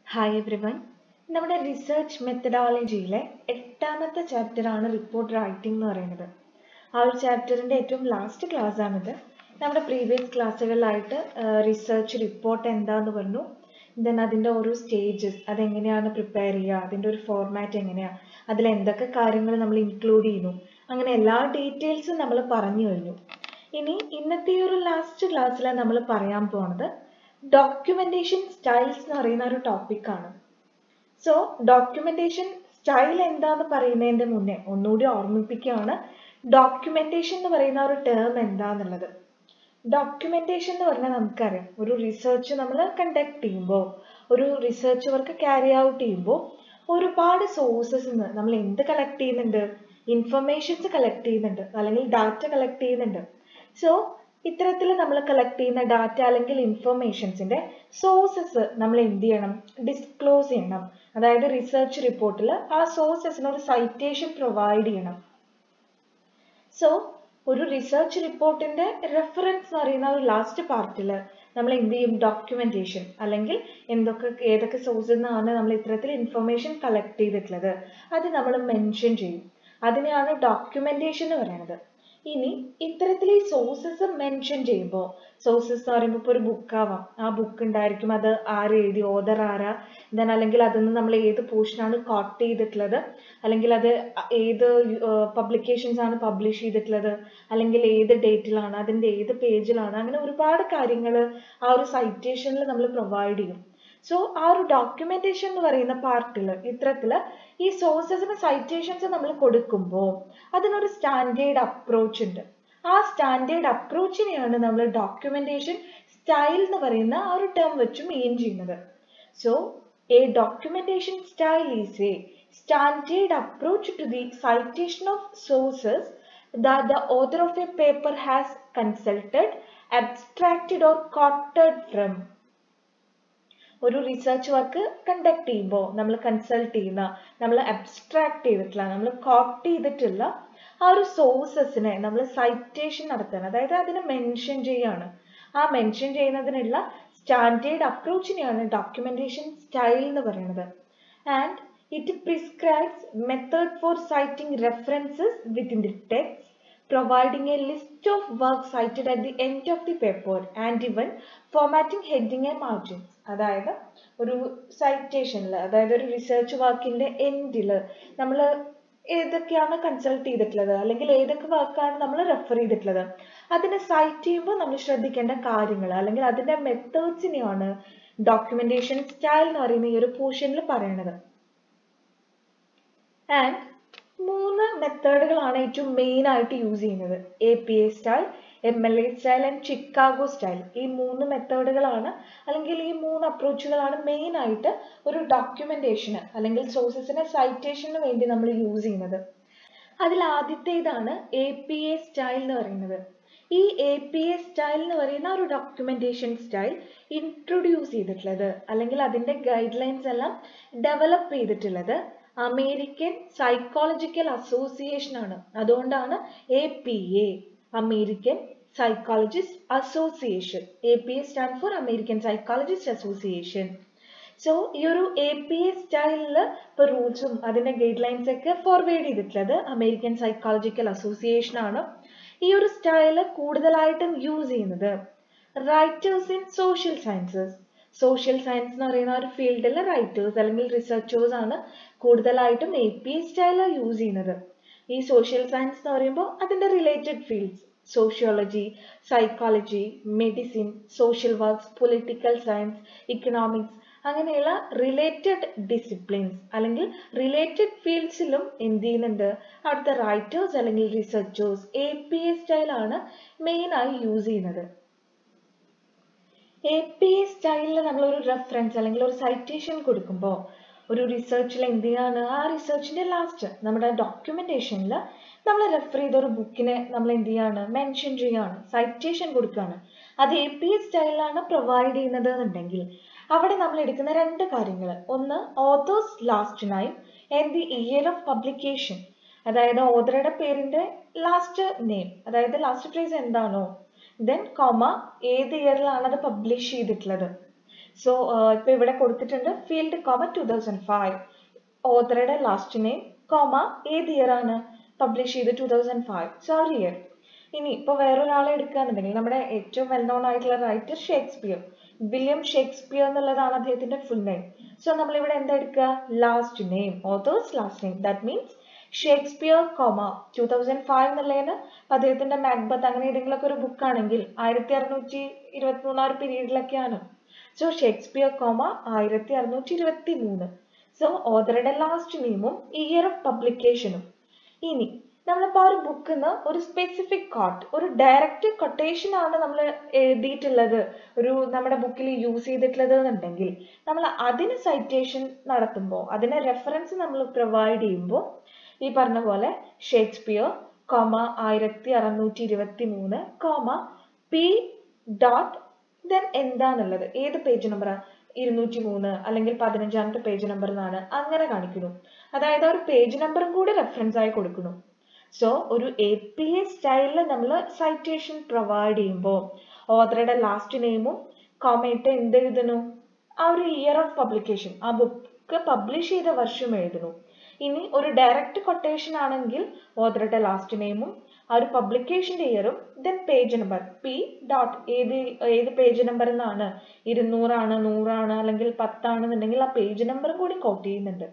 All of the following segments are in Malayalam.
ഹായ് എവ്രിവൺ നമ്മുടെ റിസർച്ച് മെത്തഡോളജിയിലെ എട്ടാമത്തെ ചാപ്റ്ററാണ് റിപ്പോർട്ട് റൈറ്റിംഗ് എന്ന് പറയുന്നത് ആ ഒരു ചാപ്റ്ററിൻ്റെ ഏറ്റവും ലാസ്റ്റ് ക്ലാസ് ആണിത് നമ്മുടെ പ്രീവിയസ് ക്ലാസ്സുകളിലായിട്ട് റിസർച്ച് റിപ്പോർട്ട് എന്താന്ന് പറഞ്ഞു ദെൻ അതിൻ്റെ ഓരോ സ്റ്റേജസ് അതെങ്ങനെയാണ് പ്രിപ്പയർ ചെയ്യുക അതിൻ്റെ ഒരു ഫോർമാറ്റ് എങ്ങനെയാണ് അതിൽ എന്തൊക്കെ കാര്യങ്ങൾ നമ്മൾ ഇൻക്ലൂഡ് ചെയ്യുന്നു അങ്ങനെ എല്ലാ ഡീറ്റെയിൽസും നമ്മൾ പറഞ്ഞു കഴിഞ്ഞു ഇനി ഇന്നത്തെ ഈ ഒരു ലാസ്റ്റ് ക്ലാസ്സിൽ നമ്മൾ പറയാൻ പോകുന്നത് ഡോക്യുമെന്റേഷൻ സ്റ്റൈൽസ് എന്ന് പറയുന്ന ഒരു ടോപ്പിക്കാണ് സോ ഡോക്യുമെന്റേഷൻ സ്റ്റൈൽ എന്താന്ന് പറയുന്നതിന്റെ മുന്നേ ഒന്നുകൂടി ഓർമ്മിപ്പിക്കുകയാണ് ഡോക്യുമെന്റേഷൻ എന്ന് പറയുന്ന ഒരു ടേം എന്താന്നുള്ളത് ഡോക്യുമെന്റേഷൻ എന്ന് പറഞ്ഞാൽ നമുക്കറിയാം ഒരു റിസർച്ച് നമ്മൾ കണ്ടക്ട് ചെയ്യുമ്പോൾ ഒരു റിസർച്ച് വർക്ക് ക്യാരി ഔട്ട് ചെയ്യുമ്പോൾ ഒരുപാട് സോഴ്സസ് നിന്ന് നമ്മൾ എന്ത് കളക്ട് ചെയ്യുന്നുണ്ട് ഇൻഫർമേഷൻസ് കളക്ട് ചെയ്യുന്നുണ്ട് അല്ലെങ്കിൽ ഡാറ്റ കളക്ട് ചെയ്യുന്നുണ്ട് സോ ഇത്തരത്തിൽ നമ്മൾ കളക്ട് ചെയ്യുന്ന ഡാറ്റ അല്ലെങ്കിൽ ഇൻഫർമേഷൻസിന്റെ സോഴ്സസ് നമ്മൾ എന്ത് ചെയ്യണം ഡിസ്ക്ലോസ് ചെയ്യണം അതായത് റിസർച്ച് റിപ്പോർട്ടിൽ ആ സോഴ്സസിന് ഒരു സൈറ്റേഷൻ പ്രൊവൈഡ് ചെയ്യണം സോ ഒരു റിസർച്ച് റിപ്പോർട്ടിന്റെ റെഫറൻസ് എന്ന് പറയുന്ന ഒരു ലാസ്റ്റ് പാർട്ടിൽ നമ്മൾ എന്ത് ചെയ്യും ഡോക്യുമെന്റേഷൻ അല്ലെങ്കിൽ എന്തൊക്കെ ഏതൊക്കെ സോഴ്സിൽ നിന്നാണ് നമ്മൾ ഇത്തരത്തിൽ ഇൻഫർമേഷൻ കളക്ട് ചെയ്തിട്ടുള്ളത് അത് നമ്മൾ മെൻഷൻ ചെയ്യും അതിനെയാണ് ഡോക്യുമെന്റേഷൻ എന്ന് പറയുന്നത് ഇനി ഇത്തരത്തിൽ ഈ സോഴ്സസ് മെൻഷൻ ചെയ്യുമ്പോൾ സോഴ്സസ് എന്ന് പറയുമ്പോൾ ഇപ്പോൾ ഒരു ബുക്ക് ആവാം ആ ബുക്ക് ഉണ്ടായിരിക്കും അത് ആര് എഴുതി ഓതർ ആരാ ദെൻ അല്ലെങ്കിൽ അതിൽ നിന്ന് നമ്മൾ ഏത് പോർഷനാണ് കോട്ട് ചെയ്തിട്ടുള്ളത് അല്ലെങ്കിൽ അത് ഏത് പബ്ലിക്കേഷൻസ് ആണ് പബ്ലിഷ് ചെയ്തിട്ടുള്ളത് അല്ലെങ്കിൽ ഏത് ഡേറ്റിലാണ് അതിൻ്റെ ഏത് പേജിലാണ് അങ്ങനെ ഒരുപാട് കാര്യങ്ങൾ ആ ഒരു സൈറ്റേഷനിൽ നമ്മൾ പ്രൊവൈഡ് ചെയ്യും സോ ആ ഒരു ഡോക്യുമെന്റേഷൻ എന്ന് പറയുന്ന പാർട്ടിൽ ഇത്തരത്തിൽ ഈ സോഴ്സസിന് സൈറ്റേഷൻസ് നമ്മൾ കൊടുക്കുമ്പോൾ അതിനൊരു സ്റ്റാൻഡേർഡ് അപ്രോച്ച് ഉണ്ട് ആ സ്റ്റാൻഡേർഡ് അപ്രോച്ചിനെയാണ് നമ്മൾ ഡോക്യുമെന്റേഷൻ സ്റ്റൈൽ എന്ന് പറയുന്ന ആ ഒരു ടേം വെച്ച് മീൻ ചെയ്യുന്നത് so a documentation style is a standard approach to the citation of sources that the author of a paper has consulted, abstracted or quoted from. ഒരു റിസർച്ച് വർക്ക് കണ്ടക്ട് ചെയ്യുമ്പോൾ നമ്മൾ കൺസൾട്ട് ചെയ്യുന്ന നമ്മൾ അബ്സ്ട്രാക്ട് ചെയ്തിട്ടുള്ള നമ്മൾ കോട്ട് ചെയ്തിട്ടുള്ള ആ ഒരു സോഴ്സസിനെ നമ്മൾ സൈറ്റേഷൻ നടത്തുകയാണ് അതായത് അതിനെ മെൻഷൻ ചെയ്യാണ് ആ മെൻഷൻ ചെയ്യുന്നതിനുള്ള സ്റ്റാൻഡേർഡ് അപ്രോച്ചിനെയാണ് ഡോക്യുമെന്റേഷൻ സ്റ്റൈൽ എന്ന് പറയുന്നത് and it prescribes method for citing references within the text providing a list of work cited at the end of the paper and even formatting heading and margins അതായത് ഒരു സൈറ്റേഷനിൽ അതായത് ഒരു റിസർച്ച് വർക്കിന്റെ എൻഡിൽ നമ്മൾ ഏതൊക്കെയാണ് കൺസൾട്ട് ചെയ്തിട്ടുള്ളത് അല്ലെങ്കിൽ ഏതൊക്കെ വർക്കാണ് നമ്മൾ റെഫർ ചെയ്തിട്ടുള്ളത് അതിനെ സൈറ്റ് ചെയ്യുമ്പോൾ നമ്മൾ ശ്രദ്ധിക്കേണ്ട കാര്യങ്ങൾ അല്ലെങ്കിൽ അതിന്റെ മെത്തേഡ്സിനെയാണ് ഡോക്യുമെന്റേഷൻ സ്റ്റൈൽ എന്ന് പറയുന്ന ഈ ഒരു പോർഷനിൽ പറയുന്നത് ആൻഡ് മൂന്ന് മെത്തേഡുകളാണ് ഏറ്റവും മെയിൻ ആയിട്ട് യൂസ് ചെയ്യുന്നത് A P A style M L A style and Chicago style ഈ മൂന്ന് മെത്തേഡുകളാണ് അല്ലെങ്കിൽ ഈ മൂന്ന് അപ്രോച്ചുകളാണ് മെയിൻ ആയിട്ട് ഒരു ഡോക്യുമെന്റേഷന് അല്ലെങ്കിൽ സോഴ്സസിന്റെ സൈറ്റേഷന് വേണ്ടി നമ്മൾ യൂസ് ചെയ്യുന്നത് അതിൽ ആദ്യത്തേതാണ് എ പി എ സ്റ്റൈൽ എന്ന് പറയുന്നത് ഈ എ പി എ സ്റ്റൈൽ എന്ന് പറയുന്ന ഒരു ഡോക്യുമെന്റേഷൻ സ്റ്റൈൽ ഇൻട്രൊഡ്യൂസ് ചെയ്തിട്ടുള്ളത് അല്ലെങ്കിൽ അതിന്റെ ഗൈഡ് ലൈൻസ് എല്ലാം ഡെവലപ്പ് ചെയ്തിട്ടുള്ളത് അമേരിക്കൻ സൈക്കോളജിക്കൽ അസോസിയേഷൻ ആണ് അതുകൊണ്ടാണ് A P A American psychologist association A P A stand for American psychologist association so ഈ ഒരു എ പി എ സ്റ്റൈലിൽ ഇപ്പോൾ റൂൾസും അതിന്റെ ഗൈഡ് ലൈൻസ് ഒക്കെ ഫോർവേഡ് ചെയ്തിട്ടുള്ളത് അമേരിക്കൻ സൈക്കോളജിക്കൽ അസോസിയേഷൻ ആണ് ഈ ഒരു സ്റ്റൈല് കൂടുതലായിട്ടും യൂസ് ചെയ്യുന്നത് writers in social sciences social science എന്ന് പറയുന്ന ഒരു ഫീൽഡിലെ റൈറ്റേഴ്സ് അല്ലെങ്കിൽ റിസർച്ചേഴ്സ് ആണ് കൂടുതലായിട്ടും A P A style use ചെയ്യുന്നത് ഈ സോഷ്യൽ സയൻസ് എന്ന് പറയുമ്പോൾ അതിന്റെ related fields sociology psychology medicine social works political science economics അങ്ങനെയുള്ള റിലേറ്റഡ് ഡിസിപ്ലിൻസ് അല്ലെങ്കിൽ റിലേറ്റഡ് ഫീൽഡ്സിലും എന്ത് ചെയ്യുന്നുണ്ട് അവിടുത്തെ റൈറ്റേഴ്സ് അല്ലെങ്കിൽ റിസർച്ചേഴ്സ് എ പി എ സ്റ്റൈലാണ് മെയിനായി യൂസ് ചെയ്യുന്നത് എ പി എ സ്റ്റൈലിൽ നമ്മൾ ഒരു റെഫറൻസ് അല്ലെങ്കിൽ ഒരു സൈറ്റേഷൻ കൊടുക്കുമ്പോൾ ഒരു റിസർച്ചിൽ എന്ത് ചെയ്യാണ് ആ റിസർച്ചിന്റെ ലാസ്റ്റ് നമ്മുടെ ഡോക്യുമെന്റേഷനിൽ നമ്മൾ റെഫർ ചെയ്ത ഒരു ബുക്കിനെ നമ്മൾ എന്ത് ചെയ്യാണ് മെൻഷൻ ചെയ്യാണ് സൈറ്റേഷൻ കൊടുക്കുകയാണ് അത് എ പി എ സ്റ്റൈലിലാണ് പ്രൊവൈഡ് ചെയ്യുന്നത് എന്നുണ്ടെങ്കിൽ അവിടെ നമ്മൾ എടുക്കുന്ന രണ്ട് കാര്യങ്ങൾ ഒന്ന് authors last name and the year of publication അതായത് ഓതറുടെ പേരിന്റെ ലാസ്റ്റ് നെയിം അതായത് ലാസ്റ്റ് ഫ്രേസ് എന്താണോ ദെൻ കോമ ഏത് ഇയറിലാണ് അത് പബ്ലിഷ് ചെയ്തിട്ടുള്ളത് സോ ഇപ്പൊ ഇവിടെ കൊടുത്തിട്ടുണ്ട് field comma two thousand five ഓതറുടെ ലാസ്റ്റ് നെയിം കോമ ഏത് ഇയർ ആണ് പബ്ലിഷ് ചെയ്ത് ടൂ തൗസൻഡ് ഫൈവ് സോ ആ ഇയർ ഇനി ഇപ്പൊ വേറൊരാളെ എടുക്കുകയാണെന്നുണ്ടെങ്കിൽ നമ്മുടെ ഏറ്റവും വെൽ നോൺ ആയിട്ടുള്ള റൈറ്റർ ഷേക്സ്പിയർ വില്യം ഷേക്സ്പിയർ എന്നുള്ളതാണ് അദ്ദേഹത്തിന്റെ ഫുൾ നെയിം സോ നമ്മൾ ഇവിടെ എന്താ എടുക്കുക last name authors last name that means Shakespeare comma two thousand five എന്നുള്ളതിന് അദ്ദേഹത്തിന്റെ മാക്ബത്ത് അങ്ങനെ ഏതെങ്കിലും ഒക്കെ ഒരു ബുക്ക് ആണെങ്കിൽ ആയിരത്തി അറുന്നൂറ്റി ഇരുപത്തി മൂന്നാം ഒരു പീരീഡിലൊക്കെയാണ് സോ ഷേക്സ്പിയർ കോമ ആയിരത്തി അറുന്നൂറ്റി ഇരുപത്തി മൂന്ന് സോ ഓതറുടെ ലാസ്റ്റ് നെയിമും ഇയർ ഓഫ് പബ്ലിക്കേഷനും ഇനി നമ്മളിപ്പോൾ ആ ഒരു ബുക്കിൽ നിന്ന് ഒരു സ്പെസിഫിക് കോട്ട് ഒരു ഡയറക്റ്റ് കൊട്ടേഷൻ ആണ് നമ്മൾ എഴുതിയിട്ടുള്ളത് ഒരു നമ്മുടെ ബുക്കിൽ യൂസ് ചെയ്തിട്ടുള്ളത് എന്നുണ്ടെങ്കിൽ നമ്മൾ അതിന് സൈറ്റേഷൻ നടത്തുമ്പോൾ അതിന് റെഫറൻസ് നമ്മൾ പ്രൊവൈഡ് ചെയ്യുമ്പോൾ ഈ പറഞ്ഞ പോലെ ഷേക്സ്പിയർ കോമ ആയിരത്തി അറുന്നൂറ്റി ഇരുപത്തി മൂന്ന് കോമ പി ഡോട്ട് ദെൻ എന്താന്നുള്ളത് ഏത് പേജ് നമ്പറാ ഇരുന്നൂറ്റി മൂന്ന് അല്ലെങ്കിൽ പതിനഞ്ചാമത്തെ പേജ് നമ്പർ എന്നാണ് അങ്ങനെ കാണിക്കുന്നു അതായത് ആ ഒരു പേജ് നമ്പറും കൂടി റെഫറൻസ് ആയി കൊടുക്കുന്നു സോ ഒരു എ പി എ സ്റ്റൈലിൽ നമ്മൾ സൈറ്റേഷൻ പ്രൊവൈഡ് ചെയ്യുമ്പോൾ ഓതറുടെ ലാസ്റ്റ് നെയിമും കോമയിട്ട് എന്ത് എഴുതുന്നു ആ ഒരു ഇയർ ഓഫ് പബ്ലിക്കേഷൻ ആ ബുക്ക് പബ്ലിഷ് ചെയ്ത വർഷം എഴുതുന്നു ഇനി ഒരു ഡയറക്റ്റ് കൊട്ടേഷൻ ആണെങ്കിൽ ഓതറുടെ ലാസ്റ്റ് നെയിമും ആ ഒരു പബ്ലിക്കേഷന്റെ ഇയറും then page number P dot ഏത് ഏത് പേജ് നമ്പർ എന്നാണ് ഇരുന്നൂറാണ് നൂറാണ് അല്ലെങ്കിൽ പത്താണെന്നുണ്ടെങ്കിൽ ആ പേജ് നമ്പറും കൂടി കോട്ട് ചെയ്യുന്നുണ്ട്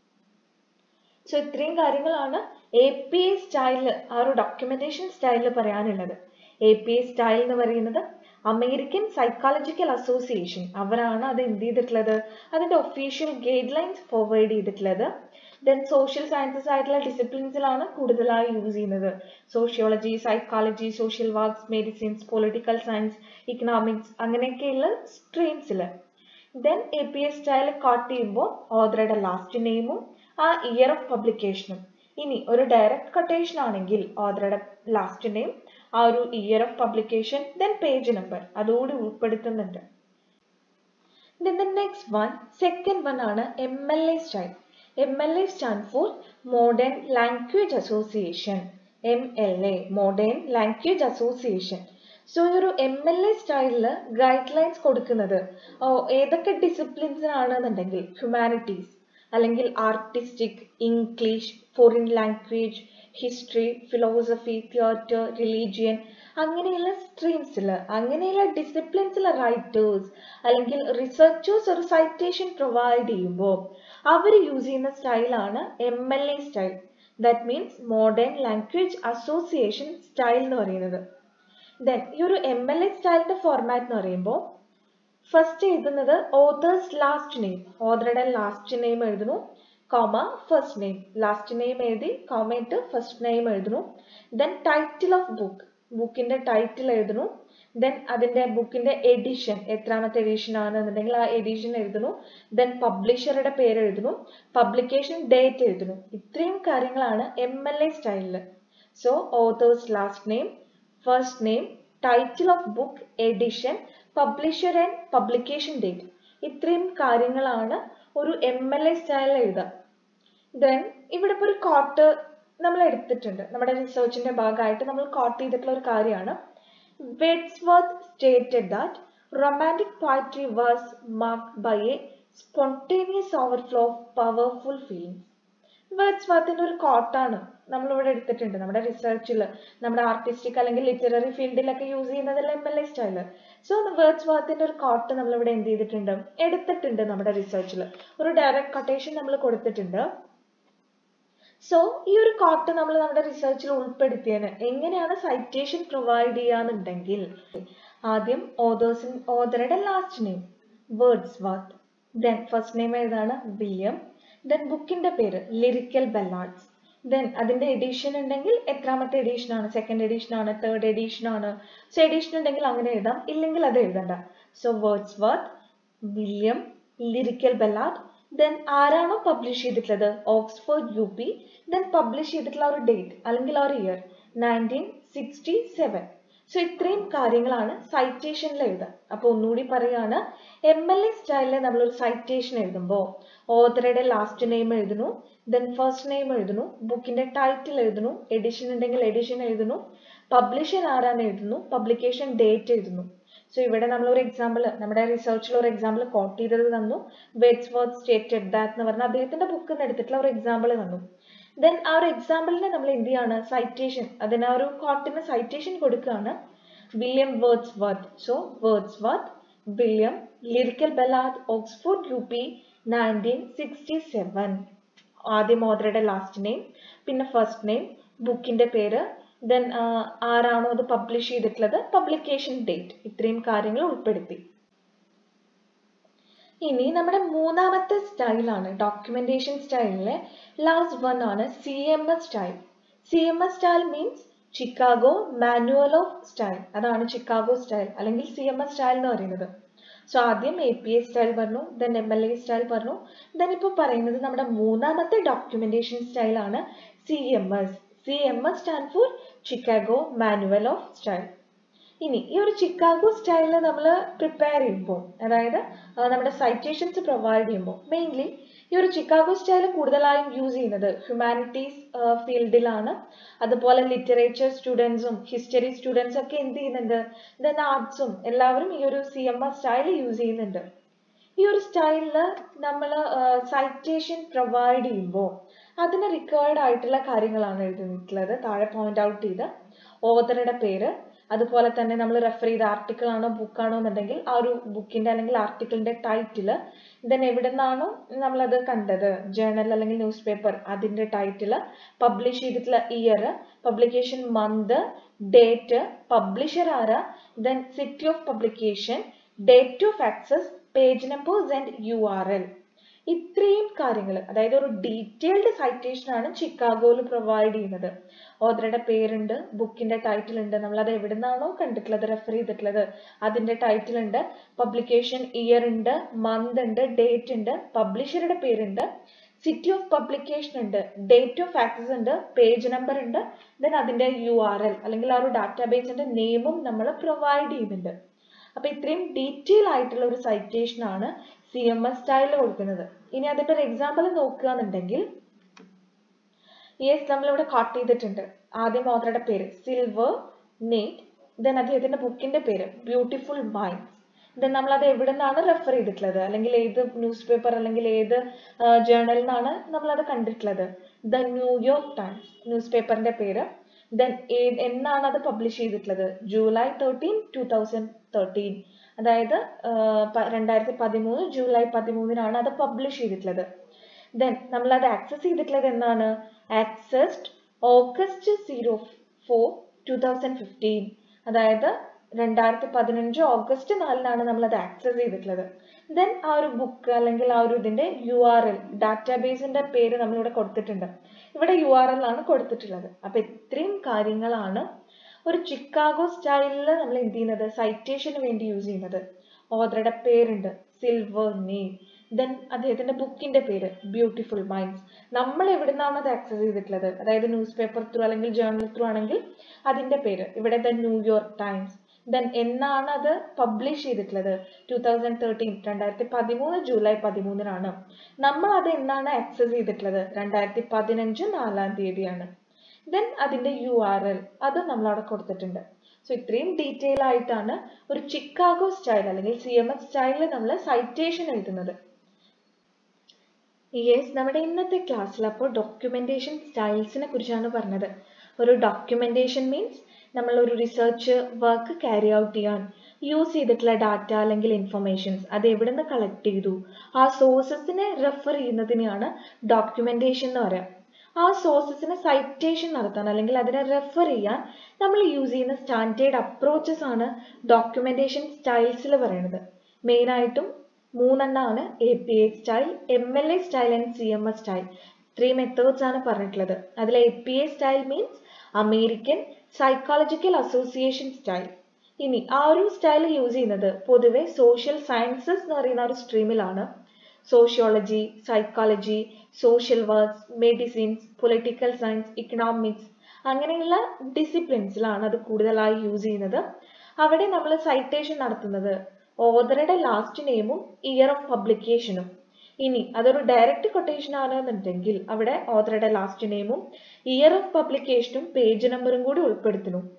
സോ ഇത്രയും കാര്യങ്ങളാണ് എ പി എ സ്റ്റൈലിൽ ആ ഒരു ഡോക്യുമെന്റേഷൻ സ്റ്റൈലിൽ പറയാനുള്ളത് എ പി എ സ്റ്റൈൽ എന്ന് പറയുന്നത് അമേരിക്കൻ സൈക്കോളജിക്കൽ അസോസിയേഷൻ അവരാണ് അത് എന്ത് ചെയ്തിട്ടുള്ളത് അതിന്റെ ഒഫീഷ്യൽ ഗൈഡ് ലൈൻസ് ഫോർവേഡ് ചെയ്തിട്ടുള്ളത് ദെൻ സോഷ്യൽ സയൻസസ് ആയിട്ടുള്ള ഡിസിപ്ലിൻസിലാണ് കൂടുതലായി യൂസ് ചെയ്യുന്നത് sociology psychology social works medicines political science economics അങ്ങനെയൊക്കെയുള്ള സ്ട്രീംസിൽ then A P S style quote ചെയ്യുമ്പോൾ ഓതറുടെ ലാസ്റ്റ് നെയിമും ആ ഇയർ ഓഫ് പബ്ലിക്കേഷനും ഇനി ഒരു ഡയറക്റ്റ് കൊട്ടേഷൻ ആണെങ്കിൽ ഓതറുടെ ലാസ്റ്റ് നെയിം ആ ഒരു year of publication then page number അതുകൂടി ഉൾപ്പെടുത്തുന്നുണ്ട് then the next one second one ആണ് M L A style M L A stand for modern language association M L A modern language association so ഈ ഒരു എം എൽ എ സ്റ്റൈലിൽ ഗൈഡ് ലൈൻസ് കൊടുക്കുന്നത് ഏതൊക്കെ ഡിസിപ്ലിൻസിനാണെന്നുണ്ടെങ്കിൽ ഹ്യൂമാനിറ്റീസ് അല്ലെങ്കിൽ artistic English foreign language history philosophy theatre religion അങ്ങനെയുള്ള സ്ട്രീംസിൽ അങ്ങനെയുള്ള ഡിസിപ്ലിൻസിലെ റൈറ്റേഴ്സ് അല്ലെങ്കിൽ റിസർച്ചേഴ്സ് ഒരു സൈറ്റേഷൻ പ്രൊവൈഡ് ചെയ്യുമ്പോൾ അവർ യൂസ് ചെയ്യുന്ന സ്റ്റൈലാണ് M L A style that means modern language association style എന്ന് പറയുന്നത് ദെൻ ഈ ഒരു എം എൽ എ സ്റ്റൈലിന്റെ ഫോർമാറ്റ് എന്ന് പറയുമ്പോൾ ഫസ്റ്റ് എഴുതുന്നത് ഓതേഴ്സ് ലാസ്റ്റ് നെയിം ഓതറുടെ ലാസ്റ്റ് നെയിം എഴുതുന്നു comma first name last name എഴുതി കോമ ഇട്ട് ഫസ്റ്റ് നെയിം എഴുതുന്നു ദെൻ ടൈറ്റിൽ ഓഫ് ബുക്ക് ബുക്കിന്റെ ടൈറ്റിൽ എഴുതുന്നു ദെൻ അതിന്റെ ബുക്കിന്റെ എഡിഷൻ എത്രാമത്തെ എഡിഷൻ ആണെന്നുണ്ടെങ്കിൽ ആ എഡിഷൻ എഴുതുന്നു ദെൻ പബ്ലിഷറുടെ പേര് എഴുതുന്നു പബ്ലിക്കേഷൻ ഡേറ്റ് എഴുതുന്നു ഇത്രയും കാര്യങ്ങളാണ് എം എൽ എ സ്റ്റൈലിൽ so authors last name first name title of book edition publisher and publication date ഇത്രയും കാര്യങ്ങളാണ് ഒരു എം എൽ എ സ്റ്റൈലിൽ എഴുതുക ദെൻ ഇവിടെ ഇപ്പോൾ ഒരു കോട്ട് നമ്മൾ എടുത്തിട്ടുണ്ട് നമ്മുടെ റിസർച്ചിന്റെ ഭാഗമായിട്ട് നമ്മൾ കോട്ട് ചെയ്തിട്ടുള്ള ഒരു കാര്യമാണ് Wordsworth stated that romantic poetry was marked by a spontaneous overflow of powerful feelings വേർഡ്സ്വർത്തിന്റെ ഒരു കോട്ടാണ് നമ്മൾ ഇവിടെ എടുത്തിട്ടുണ്ട് നമ്മുടെ റിസർച്ചിൽ നമ്മുടെ ആർട്ടിസ്റ്റിക് അല്ലെങ്കിൽ ലിറ്റററി ഫീൽഡിലൊക്കെ യൂസ് ചെയ്യുന്നതല്ല M L A style so വേർഡ്സ്വർത്തിന്റെ ഒരു കോട്ട് നമ്മൾ ഇവിടെ എന്ത് ചെയ്തിട്ടുണ്ട് എടുത്തിട്ടുണ്ട് നമ്മുടെ റിസർച്ചിൽ ഒരു ഡയറക്റ്റ് കൊട്ടേഷൻ നമ്മൾ കൊടുത്തിട്ടുണ്ട് സോ ഈ ഒരു കോട്ട് നമ്മൾ നമ്മുടെ റിസർച്ചിൽ ഉൾപ്പെടുത്തിയതിന് എങ്ങനെയാണ് സൈറ്റേഷൻ പ്രൊവൈഡ് ചെയ്യാന്നുണ്ടെങ്കിൽ ആദ്യം ഓതേഴ്സിൻ ഓതറുടെ last name Wordsworth then first name ഏതാണ് വില്യം ദെൻ ബുക്കിന്റെ പേര് ലിറിക്കൽ ബെല്ലാഡ്സ് ദെൻ അതിന്റെ എഡിഷൻ ഉണ്ടെങ്കിൽ എത്രാമത്തെ എഡിഷൻ ആണ് സെക്കൻഡ് എഡിഷൻ ആണ് തേർഡ് എഡിഷൻ ആണ് സോ എഡിഷൻ ഉണ്ടെങ്കിൽ അങ്ങനെ എഴുതാം ഇല്ലെങ്കിൽ അത് എഴുതണ്ട so Wordsworth William lyrical ballad then ആരാണോ പബ്ലിഷ് ചെയ്തിട്ടുള്ളത് Oxford U P then publish ചെയ്തിട്ടുള്ള ഒരു ഡേറ്റ് അല്ലെങ്കിൽ ആ ഒരു year nineteen sixty seven so ഇത്രയും കാര്യങ്ങളാണ് സൈറ്റേഷനിൽ എഴുതുക അപ്പോൾ ഒന്നുകൂടി പറയാണ് എം എൽ എ സ്റ്റൈലിൽ നമ്മളൊരു സൈറ്റേഷൻ എഴുതുമ്പോൾ ഓതറുടെ ലാസ്റ്റ് നെയിം എഴുതുന്നു ദെൻ ഫസ്റ്റ് നെയിം എഴുതുന്നു ബുക്കിന്റെ ടൈറ്റിൽ എഴുതുന്നു എഡിഷൻ ഉണ്ടെങ്കിൽ എഡിഷൻ എഴുതുന്നു പബ്ലിഷർ ആരാന്ന് എഴുതുന്നു പബ്ലിക്കേഷൻ ഡേറ്റ് എഴുതുന്നു സോ ഇവിടെ നമ്മൾ ഒരു എക്സാമ്പിൾ നമ്മുടെ റിസർച്ചിൽ ഒരു എക്സാമ്പിൾ കോട്ട് ചെയ്തത് തന്നു വേഡ്സ് വർത്ത് സ്റ്റേറ്റഡ് ദാറ്റ് എന്ന് പറഞ്ഞ അദ്ദേഹത്തിന്റെ ബുക്കിൽ നിന്ന് എടുത്തിട്ടുള്ള ഒരു എക്സാമ്പിൾ തന്നു ദെൻ ആ ഒരു എക്സാമ്പിളിനെ നമ്മൾ എന്ത് ചെയ്യാണ് സൈറ്റേഷൻ അതിന് ആ ഒരു കോട്ടിന് സൈറ്റേഷൻ കൊടുക്കുകയാണ് William Wordsworth so Wordsworth William lyrical ballad Oxford U P nineteen sixty seven ആദ്യം ഓതറുടെ ലാസ്റ്റ് നെയിം പിന്നെ ഫസ്റ്റ് നെയിം ബുക്കിന്റെ പേര് ദെൻ ആരാണോ അത് പബ്ലിഷ് ചെയ്തിട്ടുള്ളത് പബ്ലിക്കേഷൻ ഡേറ്റ് ഇത്രയും കാര്യങ്ങൾ ഉൾപ്പെടുത്തി ഇനി നമ്മുടെ മൂന്നാമത്തെ സ്റ്റൈലാണ് ഡോക്യുമെന്റേഷൻ സ്റ്റൈലിലെ ലാസ്റ്റ് വൺ ആണ് C M S style C M S style means Chicago manual of style അതാണ് ചിക്കാഗോ സ്റ്റൈൽ അല്ലെങ്കിൽ സി എം എസ് സ്റ്റൈൽ എന്ന് പറയുന്നത് സോ ആദ്യം എ പി എ സ്റ്റൈൽ പറഞ്ഞു then M L A style പറഞ്ഞു ദെൻ ഇപ്പോൾ പറയുന്നത് നമ്മുടെ മൂന്നാമത്തെ ഡോക്യുമെന്റേഷൻ സ്റ്റൈലാണ് C M S C M S stand for Chicago manual of style ഇനി ഈ ഒരു ചിക്കാഗോ സ്റ്റൈലിൽ നമ്മൾ പ്രിപ്പയർ ചെയ്യുമ്പോൾ അതായത് നമ്മുടെ സൈറ്റേഷൻസ് പ്രൊവൈഡ് ചെയ്യുമ്പോൾ മെയിൻലി ഈ ഒരു ചിക്കാഗോ സ്റ്റൈൽ കൂടുതലായും യൂസ് ചെയ്യുന്നത് ഹ്യൂമാനിറ്റീസ് ഫീൽഡിലാണ് അതുപോലെ ലിറ്ററേച്ചർ സ്റ്റുഡൻസും ഹിസ്റ്ററി സ്റ്റുഡൻസും ഒക്കെ എന്ത് ചെയ്യുന്നുണ്ട് ദെൻ ആർട്സും എല്ലാവരും ഈ ഒരു C M S style use ചെയ്യുന്നുണ്ട് ഈ ഒരു സ്റ്റൈലിൽ നമ്മൾ സൈറ്റേഷൻ പ്രൊവൈഡ് ചെയ്യുമ്പോൾ അതിന് റിക്വയർഡ് ആയിട്ടുള്ള കാര്യങ്ങളാണ് എഴുതിയിട്ടുള്ളത് താഴെ പോയിന്റ് ഔട്ട് ചെയ്ത് ഓതറുടെ പേര് അതുപോലെ തന്നെ നമ്മൾ റെഫർ ചെയ്ത ആർട്ടിക്കിൾ ആണോ ബുക്കാണോ എന്നുണ്ടെങ്കിൽ ആ ഒരു ബുക്കിന്റെ അല്ലെങ്കിൽ ആർട്ടിക്കിളിന്റെ ടൈറ്റില് ദെൻ എവിടെ നിന്നാണോ നമ്മളത് കണ്ടത് ജേണൽ അല്ലെങ്കിൽ ന്യൂസ് പേപ്പർ അതിന്റെ ടൈറ്റില് പബ്ലിഷ് ചെയ്തിട്ടുള്ള year publication month date publisher ആരാ then city of publication date of access page numbers and U R L ഇത്രയും കാര്യങ്ങൾ അതായത് ഒരു ഡീറ്റെയിൽഡ് സൈറ്റേഷൻ ആണ് ചിക്കാഗോയിൽ പ്രൊവൈഡ് ചെയ്യുന്നത് ഓതറുടെ പേരുണ്ട് ബുക്കിന്റെ ടൈറ്റിൽ ഉണ്ട് നമ്മൾ അത് എവിടെ നിന്നാണോ കണ്ടിട്ടുള്ളത് റെഫർ ചെയ്തിട്ടുള്ളത് അതിന്റെ ടൈറ്റിൽ ഉണ്ട് പബ്ലിക്കേഷൻ ഇയർ ഉണ്ട് മന്ത് ഉണ്ട് ഡേറ്റ് ഉണ്ട് പബ്ലിഷറുടെ പേരുണ്ട് സിറ്റി ഓഫ് പബ്ലിക്കേഷൻ ഉണ്ട് ഡേറ്റ് ഓഫ് ആക്സസ് ഉണ്ട് പേജ് നമ്പർ ഉണ്ട് ദെൻ അതിന്റെ യു ആർ എൽ അല്ലെങ്കിൽ ആ ഒരു ഡാറ്റാബേസിന്റെ നെയിമും നമ്മൾ പ്രൊവൈഡ് ചെയ്യുന്നുണ്ട് അപ്പൊ ഇത്രയും ഡീറ്റെയിൽ ആയിട്ടുള്ള ഒരു സൈറ്റേഷൻ ആണ് സി എം എസ് സ്റ്റൈലിൽ കൊടുക്കുന്നത് ഇനി അതിന്റെ ഒരു എക്സാമ്പിൾ നോക്കുകയാണെന്നുണ്ടെങ്കിൽ യെസ് നമ്മളിവിടെ കാട്ട് ചെയ്തിട്ടുണ്ട് ആദ്യം ഓതറുടെ പേര് സിൽവർ നെയ്റ്റ് ദെൻ അദ്ദേഹത്തിന്റെ ബുക്കിന്റെ പേര് ബ്യൂട്ടിഫുൾ മൈൻഡ്സ് ദെൻ നമ്മൾ അത് എവിടെ നിന്നാണ് റെഫർ ചെയ്തിട്ടുള്ളത് അല്ലെങ്കിൽ ഏത് ന്യൂസ് പേപ്പർ അല്ലെങ്കിൽ ഏത് ജേർണലിൽ നിന്നാണ് നമ്മൾ അത് കണ്ടിട്ടുള്ളത് ദ ന്യൂയോർക്ക് ടൈംസ് ന്യൂസ് പേപ്പറിന്റെ പേര് ദെൻ എന്നാണ് അത് പബ്ലിഷ് ചെയ്തിട്ടുള്ളത് July thirteen two thousand thirteen അതായത് രണ്ടായിരത്തി പതിമൂന്ന് ജൂലൈ പതിമൂന്നിനാണ് അത് പബ്ലിഷ് ചെയ്തിട്ടുള്ളത് ദെൻ നമ്മൾ അത് ആക്സസ് ചെയ്തിട്ടുള്ളത് എന്നാണ് accessed August zero four two thousand fifteen അതായത് രണ്ടായിരത്തി പതിനഞ്ച് ഓഗസ്റ്റ് നാലിനാണ് നമ്മൾ അത് ആക്സസ് ചെയ്തിട്ടുള്ളത് ദെൻ ആ ഒരു ബുക്ക് അല്ലെങ്കിൽ ആ ഒരു ഇതിന്റെ യു ആർ എൽ ഡാറ്റാബേസിന്റെ പേര് നമ്മളിവിടെ കൊടുത്തിട്ടുണ്ട് ഇവിടെ യു ആർ എൽ ആണ് കൊടുത്തിട്ടുള്ളത് അപ്പൊ ഇത്രയും കാര്യങ്ങളാണ് ഒരു ചിക്കാഗോ സ്റ്റൈലിൽ നമ്മൾ എന്ത് ചെയ്യുന്നത് സൈറ്റേഷന് വേണ്ടി യൂസ് ചെയ്യുന്നത് ഓതറുടെ പേരുണ്ട് സിൽവർ നെയിം ദെൻ അദ്ദേഹത്തിന്റെ ബുക്കിന്റെ പേര് ബ്യൂട്ടിഫുൾ മൈൻഡ്സ് നമ്മൾ എവിടുന്നാണ് അത് ആക്സസ് ചെയ്തിട്ടുള്ളത് അതായത് ന്യൂസ് പേപ്പർ ത്രൂ അല്ലെങ്കിൽ ജേർണൽ ത്രൂ ആണെങ്കിൽ അതിന്റെ പേര് ഇവിടെ ദ ന്യൂയോർക്ക് ടൈംസ് ദെൻ എന്നാണ് അത് പബ്ലിഷ് ചെയ്തിട്ടുള്ളത് ടൂ തൗസൻഡ് തേർട്ടീൻ രണ്ടായിരത്തി പതിമൂന്ന് ജൂലൈ പതിമൂന്നിനാണ് നമ്മൾ അത് എന്നാണ് ആക്സസ് ചെയ്തിട്ടുള്ളത് രണ്ടായിരത്തി പതിനഞ്ച് നാലാം തീയതിയാണ് ദെൻ അതിന്റെ യു ആർ എൽ അത് നമ്മൾ അവിടെ കൊടുത്തിട്ടുണ്ട് സോ ഇത്രയും ഡീറ്റെയിൽ ആയിട്ടാണ് ഒരു ചിക്കാഗോ സ്റ്റൈൽ അല്ലെങ്കിൽ സി എം എസ് സ്റ്റൈലിൽ നമ്മൾ സൈറ്റേഷൻ എഴുതുന്നത് യെസ് നമ്മുടെ ഇന്നത്തെ ക്ലാസ്സിൽ അപ്പോൾ ഡോക്യുമെന്റേഷൻ സ്റ്റൈൽസിനെ കുറിച്ചാണ് പറഞ്ഞത് ഒരു ഡോക്യുമെന്റേഷൻ മീൻസ് നമ്മൾ ഒരു റിസർച്ച് വർക്ക് ക്യാരി ഔട്ട് ചെയ്യാൻ യൂസ് ചെയ്തിട്ടുള്ള ഡാറ്റ അല്ലെങ്കിൽ ഇൻഫർമേഷൻസ് അത് എവിടെ നിന്ന് കളക്ട് ചെയ്തു ആ സോഴ്സസിനെ റെഫർ ചെയ്യുന്നതിനെയാണ് ഡോക്യുമെന്റേഷൻ എന്ന് പറയാം ആ സോഴ്സസിന് സൈറ്റേഷൻ നടത്താൻ അല്ലെങ്കിൽ അതിനെ റെഫർ ചെയ്യാൻ നമ്മൾ യൂസ് ചെയ്യുന്ന സ്റ്റാൻഡേർഡ് അപ്രോച്ചസ് ആണ് ഡോക്യുമെന്റേഷൻ സ്റ്റൈൽസിൽ പറയുന്നത് മെയിനായിട്ടും മൂന്നെണ്ണമാണ് A P A style M L A style and C M S style three methods ആണ് പറഞ്ഞിട്ടുള്ളത് അതിൽ A P A style means American psychological association style ഇനി ആ ഒരു സ്റ്റൈൽ യൂസ് ചെയ്യുന്നത് പൊതുവെ സോഷ്യൽ സയൻസസ് എന്ന് പറയുന്ന ഒരു സ്ട്രീമിലാണ് sociology psychology social works medicines political science economics അങ്ങനെയുള്ള ഡിസിപ്ലിൻസിലാണ് അത് കൂടുതലായി യൂസ് ചെയ്യുന്നത് അവിടെ നമ്മൾ സൈറ്റേഷൻ നടത്തുന്നത് ഓതറുടെ ലാസ്റ്റ് നെയിമും ഇയർ ഓഫ് പബ്ലിക്കേഷനും ഇനി അതൊരു ഡയറക്റ്റ് കൊട്ടേഷൻ ആണെന്നുണ്ടെങ്കിൽ അവിടെ ഓതറുടെ ലാസ്റ്റ് നെയിമും ഇയർ ഓഫ് പബ്ലിക്കേഷനും പേജ് നമ്പറും കൂടി ഉൾപ്പെടുത്തുന്നു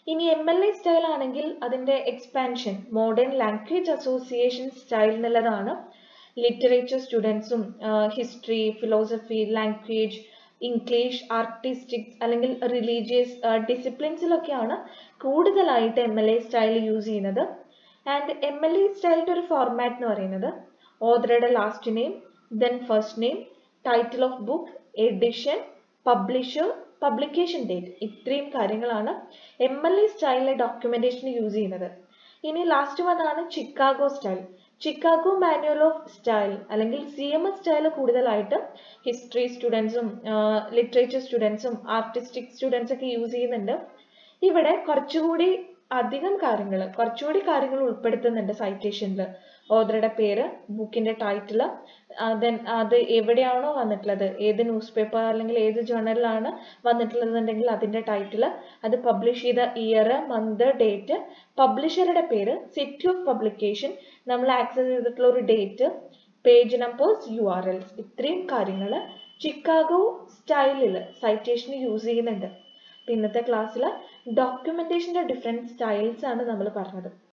ഇനി എം എൽ എ സ്റ്റൈൽ ആണെങ്കിൽ അതിന്റെ expansion modern language association style എന്നുള്ളതാണ് ലിറ്ററേച്ചർ സ്റ്റുഡൻസും ഹിസ്റ്ററി ഫിലോസഫി ലാംഗ്വേജ് ഇംഗ്ലീഷ് ആർട്ടിസ്റ്റിക്സ് അല്ലെങ്കിൽ റിലീജിയസ് ഡിസിപ്ലിൻസിലൊക്കെയാണ് കൂടുതലായിട്ട് M L A style use ചെയ്യുന്നത് ആൻഡ് എം എൽ എ സ്റ്റൈലിന്റെ ഒരു ഫോർമാറ്റ് എന്ന് പറയുന്നത് ഓതറുടെ last name then first name title of book edition publisher publication date ഇത്രയും കാര്യങ്ങളാണ് എം എൽ എ സ്റ്റൈലിലെ ഡോക്യുമെന്റേഷന് യൂസ് ചെയ്യുന്നത് ഇനി ലാസ്റ്റ് വൺ ആണ് Chicago style Chicago manual of style അല്ലെങ്കിൽ സി എം എസ് സ്റ്റൈൽ കൂടുതലായിട്ട് ഹിസ്റ്ററി സ്റ്റുഡൻസും ലിറ്ററേച്ചർ സ്റ്റുഡൻസും ആർട്ടിസ്റ്റിക് സ്റ്റുഡൻസ് ഒക്കെ യൂസ് ചെയ്യുന്നുണ്ട് ഇവിടെ കുറച്ചുകൂടി അധികം കാര്യങ്ങൾ കുറച്ചുകൂടി കാര്യങ്ങൾ ഉൾപ്പെടുത്തുന്നുണ്ട് സൈറ്റേഷനിൽ ഓതറുടെ പേര് ബുക്കിന്റെ ടൈറ്റിൽ ദെൻ അത് എവിടെയാണോ വന്നിട്ടുള്ളത് ഏത് ന്യൂസ് പേപ്പർ അല്ലെങ്കിൽ ഏത് ജേർണലിലാണ് വന്നിട്ടുള്ളതെന്നുണ്ടെങ്കിൽ അതിന്റെ ടൈറ്റിൽ അത് പബ്ലിഷ് ചെയ്ത ഇയർ മന്ത് ഡേറ്റ് പബ്ലിഷറുടെ പേര് സിറ്റി ഓഫ് പബ്ലിക്കേഷൻ നമ്മൾ ആക്സസ് ചെയ്തിട്ടുള്ള ഒരു date page numbers U R Ls ഇത്രയും കാര്യങ്ങൾ ചിക്കാഗോ സ്റ്റൈലിൽ സൈറ്റേഷന് യൂസ് ചെയ്യുന്നുണ്ട് ഇന്നത്തെ ക്ലാസ്സിൽ ഡോക്യുമെന്റേഷന്റെ ഡിഫറെൻറ്റ് സ്റ്റൈൽസ് ആണ് നമ്മൾ പറഞ്ഞത്